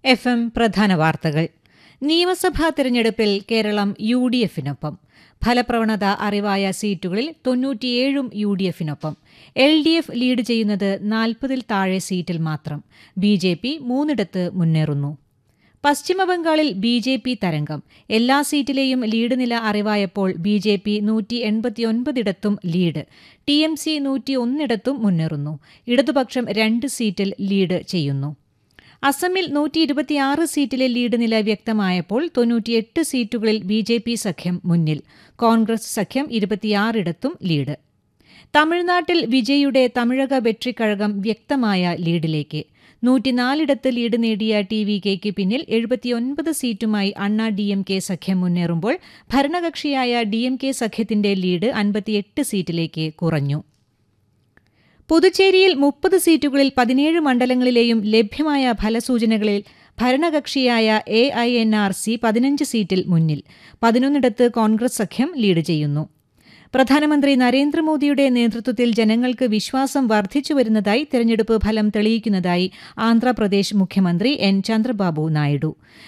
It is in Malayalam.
എഫ് എം പ്രധാന വാർത്തകൾ നിയമസഭാ തിരഞ്ഞെടുപ്പിൽ കേരളം യു ഡി എഫിനൊപ്പം ഫലപ്രവണത അറിവായ സീറ്റുകളിൽ തൊണ്ണൂറ്റിയേഴും യു ഡി എഫിനൊപ്പം എൽ ഡി എഫ് ലീഡ് ചെയ്യുന്നത് നാൽപ്പതിൽ താഴെ സീറ്റിൽ മാത്രം ബി ജെ പി മൂന്നിടത്ത് മുന്നേറുന്നു പശ്ചിമബംഗാളിൽ ബി ജെ പി തരംഗം എല്ലാ സീറ്റിലെയും ലീഡ് നില അറിവായപ്പോൾ ബി ജെ പി നൂറ്റി എൺപത്തിയൊൻപതിടത്തും ലീഡ് ടി എം സി നൂറ്റി ഒന്നിടത്തും മുന്നേറുന്നു ഇടതുപക്ഷം രണ്ട് സീറ്റിൽ ലീഡ് ചെയ്യുന്നു അസമിൽ നൂറ്റി ഇരുപത്തിയാറ് സീറ്റിലെ ലീഡ് നില വ്യക്തമായപ്പോൾ തൊണ്ണൂറ്റിയെട്ട് സീറ്റുകളിൽ ബി ജെ പി സഖ്യം മുന്നിൽ കോൺഗ്രസ് സഖ്യം ഇരുപത്തിയാറിടത്തും ലീഡ് തമിഴ്നാട്ടിൽ വിജയുടെ തമിഴക വെട്രിക്കഴകം വ്യക്തമായ ലീഡിലേക്ക് നൂറ്റിനാലിടത്ത് ലീഡ് നേടിയ ടി വി കെയ്ക്ക് പിന്നിൽ എഴുപത്തിയൊൻപത് സീറ്റുമായി അണ്ണാ ഡി എം കെ സഖ്യം മുന്നേറുമ്പോൾ ഭരണകക്ഷിയായ ഡി എം കെ സഖ്യത്തിന്റെ ലീഡ് അൻപത്തിയെട്ട് സീറ്റിലേക്ക് കുറഞ്ഞു പുതുച്ചേരിയിൽ മുപ്പത് സീറ്റുകളിൽ പതിനേഴ് മണ്ഡലങ്ങളിലെയും ലഭ്യമായ ഫലസൂചനകളിൽ ഭരണകക്ഷിയായ A I N R C പതിനഞ്ച് സീറ്റിൽ മുന്നിൽ പതിനൊന്നിടത്ത് കോൺഗ്രസ് സഖ്യം ലീഡ് ചെയ്യുന്നു പ്രധാനമന്ത്രി നരേന്ദ്രമോദിയുടെ നേതൃത്വത്തിൽ ജനങ്ങൾക്ക് വിശ്വാസം വർദ്ധിച്ചുവരുന്നതായി തെരഞ്ഞെടുപ്പ് ഫലം തെളിയിക്കുന്നതായി ആന്ധ്രാപ്രദേശ് മുഖ്യമന്ത്രി എൻ ചന്ദ്രബാബു നായിഡു